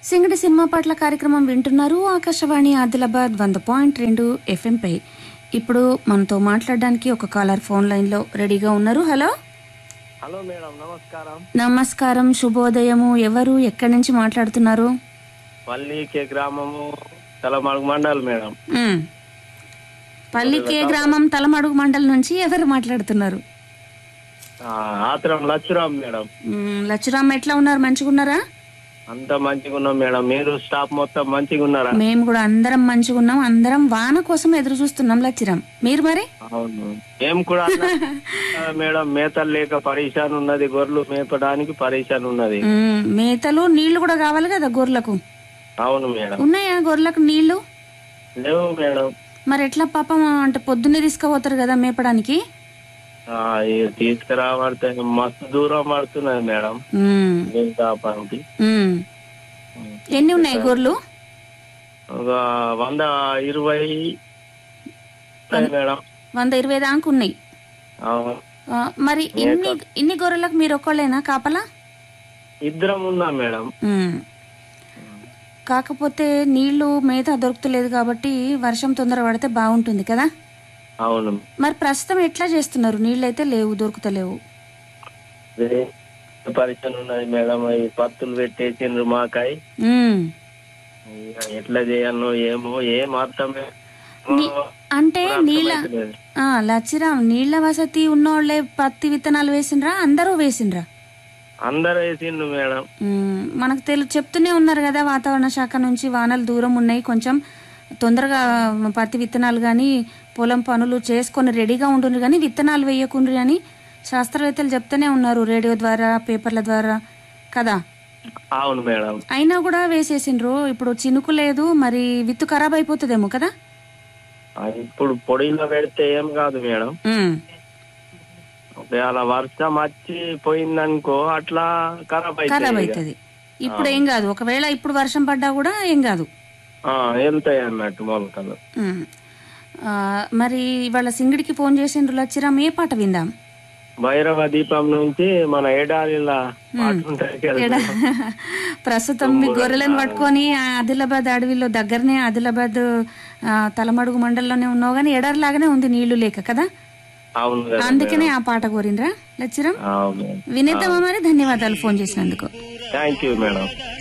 సింగడి cinema పాటల కార్యక్రమం వింటున్నారు ఆకాశవాణి ఆదిలాబాద్ వంద పాయింట్ రెండు ఎఫ్ఎంపై ఇప్పుడు మనతో మాట్లాడడానికి ఒక కాలర్ ఫోన్ లైన్ లో రెడీగా ఉన్నారు హలో హలో మేడం నమస్కారం నమస్కారం శుభోదయము ఎవరు ఎక్కడి నుంచి మాట్లాడుతున్నారు పల్లికే గ్రామము తలమడుగు మండల్ మేడం మ్. పల్లికే గ్రామం తలమడుగు మండలం నుంచి ఎవరు మాట్లాడుతున్నారు ఆ, ఆత్రం లచ్చురాం మేడం మ్, లచ్చురామ్ ఎట్లా ఉన్నారు మంచిగా ఉన్నారా అంత మంచిగా ఉన్నాం మేడం మీరు స్టాఫ్ మొత్తం మంచిగా ఉన్నారా మేము కూడా అందరం మంచిగా ఉన్నాం అందరం వాన కోసం ఎదురు చూస్తున్నాం లచ్చిరామ్ మీరు మరి అవును మేము కూడా అట్లా, ఆ, మేడం మేతలు లేక పరేషాన్ ఉన్నది గొర్రెలు మేపడానికి పరేషాన్ ఉన్నది మ్, మేతలు నీళ్లు కూడా కావాలి కదా గొర్రెలకు అవును మేడం ఉన్నాయా గొర్రెలకు నీళ్లు లేవు మేడం మరి ఎట్లా పాపం అంటే పొద్దున్నే తీసుకుపోతారు కదా మేపడానికి ఆ, ఇక తీసుకురాబడితే మస్తు దూరం పడుతున్నది మేడం మ్, దీని కాపానికి మ్. ఎన్ని ఉన్నాయి గొర్రెలు ఒక వంద ఇరవై ఉంటాయి మేడం వంద ఇరవై దాకా ఉన్నాయి అవును ఆ, మరి ఇన్ని ఇన్ని గొర్రెలకు మీరు ఒక్కళ్ళేనా కాపలా ఇద్దరం ఉన్నాం మేడం మ్. కాకపోతే నీళ్లు మేత దొరుకుతలేదు కాబట్టి వర్షం తొందర పడితే బాగుంటుంది కదా అవును మరి ప్రస్తుతం ఎట్లా చేస్తున్నారు నీళ్ళు అయితే లేవు దొరుకుతలేవు ఇదే పరిచయం ఉన్నది మేడం ఈ పత్తులు పెట్టేసిండ్రు మాకాయ మ్. ఇక ఎట్లా చేయాలో ఏమో ఏం అర్థమే నీ- అంటే నీళ్ళ అర్థమైతలేదు. ఆ, లచ్చిరామ్ నీళ్ల వసతి ఉన్నోళ్ళే పత్తి విత్తనాలు వేసిండ్రా అందరూ వేసిండ్రా అందరు వేసిండ్రు మేడం మ్, మనకు తెలు చెప్తూనే ఉన్నారు కదా వాతావరణ శాఖ నుంచి వానలు దూరం ఉన్నాయి కొంచెం తొందరగా పత్తి విత్తనాలు కానీ పొలం పనులు చేసుకొని రెడీగా ఉండుండ్రు కానీ విత్తనాలు వేయకుండ్రి అని శాస్త్రవేత్తలు చెప్తూనే ఉన్నారు రేడియో ద్వారా పేపర్ల ద్వారా కదా అవును మేడం అయినా కూడా వేసేసిండ్రు ఇప్పుడు చినుకు లేదు మరి విత్తు ఖరాబ్ అయిపోతుందేమో కదా ఆ, ఇప్పుడు పొడిలో పెడితే ఏం కాదు మేడం మ్, ఒకవేళ వర్షం వచ్చి పోయిందనుకో అట్లా ఖరాబ్ ఖరాబ్ అయితే అవుతుంది ఇప్పుడు ఏం కాదు ఒకవేళ ఇప్పుడు వర్షం పడ్డా కూడా ఏం కాదు వెళ్తాయి అన్నట్టు మొలకలు మ్. ఆ, మరి ఇవాళ సింగిడికి ఫోన్ చేసిండ్రు లచ్చిరామ్ ఏ పాట విందాం భైరవ దీపం నుంచి మన ఏడాదిలా పాట ఉంటాయి కదా ఎడ ప్రస్తుతం మీ గొర్రెలను పట్టుకొని ఆ ఆదిలాబాద్ అడవిలో దగ్గరనే ఆదిలాబాద్ ఆ, తలమడుగు మండలంలోనే ఉన్నావు కానీ ఎడర్లాగానే ఉంది నీళ్లు లేక కదా అవును కదా అందుకనే ఆ పాట కోరిండ్రా లచ్చిరామ్ అవును వినేద్దామా మరి ధన్యవాదాలు ఫోన్ చేసినందుకు థ్యాంక్ యూ మేడం